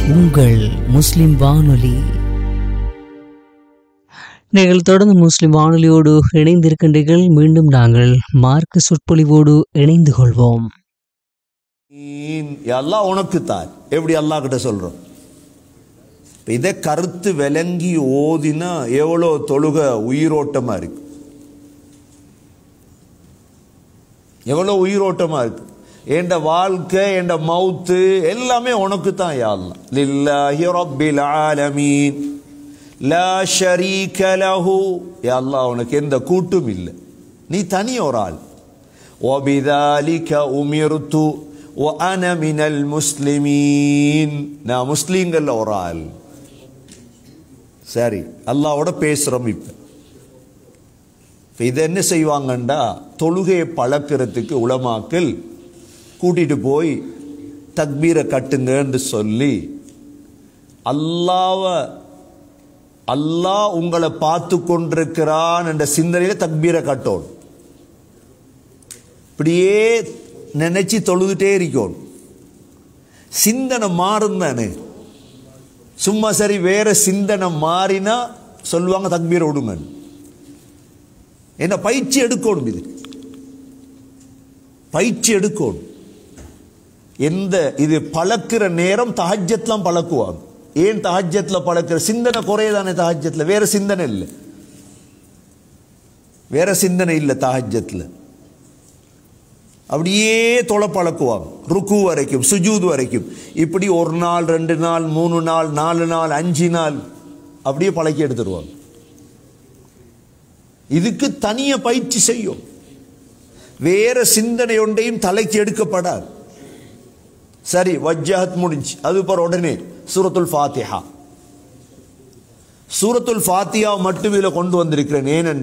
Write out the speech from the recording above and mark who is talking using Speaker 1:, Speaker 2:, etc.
Speaker 1: உங்கள் முஸ்லிம் வானொலி நீங்கள் தொடர்ந்து முஸ்லிம் வானொலியோடு இணைந்திருக்கின்றீர்கள் மீண்டும் நாங்கள் மார்க்க சொற்பொழிவோடு இணைந்து கொள்வோம்
Speaker 2: எல்லாம் உனக்கு தான் எப்படி அல்லாஹ் கிட்ட சொல்றோம் இப்ப இதை கருத்து விளங்கி ஓதினா எவ்வளோ தொழுக உயிரோட்டமா இருக்கு எவ்வளோ உயிரோட்டமா இருக்கு என் வாழ்க்கை என் மவுத்து எல்லாமே உனக்கு தான் யாழ்லாம் லில்லாஹி ரப்பில் ஆலமீன் லா ஷரீக லஹு யா அல்லாஹ் உனக்கு எந்த கூட்டும் இல்லை நீ தனி ஒரு ஆள் وبذلك أمرت وأنا من المسلمين நான் முஸ்லீம்கள்ல ஒரு ஆள் சரி அல்லாவோட பேசுறோம் இப்ப இப்ப இதை என்ன செய்வாங்கண்டா தொழுகையை பழக்கிறதுக்கு உலமாக்கள் கூட்டிட்டு போய் தக்பீரை கட்டுங்கன்னு சொல்லி அல்லாவ அல்லாஹ் உங்களை பார்த்து கொண்டிருக்கிறான் என்ற சிந்தனையில தக்பீரை கட்டணும் இப்படியே நினைச்சு தொழுதுட்டே இருக்கணும் சிந்தனை மாறும் தானே சும்மா சரி வேற சிந்தனை மாறினா சொல்லுவாங்க தக்பீரை விடுங்க என்ன பயிற்சி எடுக்கணும் இது பயிற்சி எடுக்கணும் எந்த இது பழக்கிற நேரம் தஹஜத்லாம் பழக்குவாங்க ஏன் தஹஜத்ல பழக்கிற சிந்தனை குறையதானே தஹஜத்ல வேற சிந்தனை இல்லை வேற சிந்தனை இல்லை தஹஜத்ல அப்படியே தொலை பழக்குவாங்க ருக்கு வரைக்கும் சுஜூத் வரைக்கும் இப்படி ஒரு நாள் ரெண்டு நாள் மூணு நாள் நாலு நாள் அஞ்சு நாள் அப்படியே பழக்கி எடுத்துருவாங்க இதுக்கு தனிய பயிற்சி செய்யும் வேற சிந்தனை ஒன்றையும் தலைக்கு எடுக்கப்படாது சரி வஜ்ஜஹத் முடிஞ்சு அது பிற உடனே சூரத்துல் ஃபாத்திஹா சூரத்துல் ஃபாத்தியா மட்டும் இதில் கொண்டு வந்திருக்கிறேன் ஏனென்று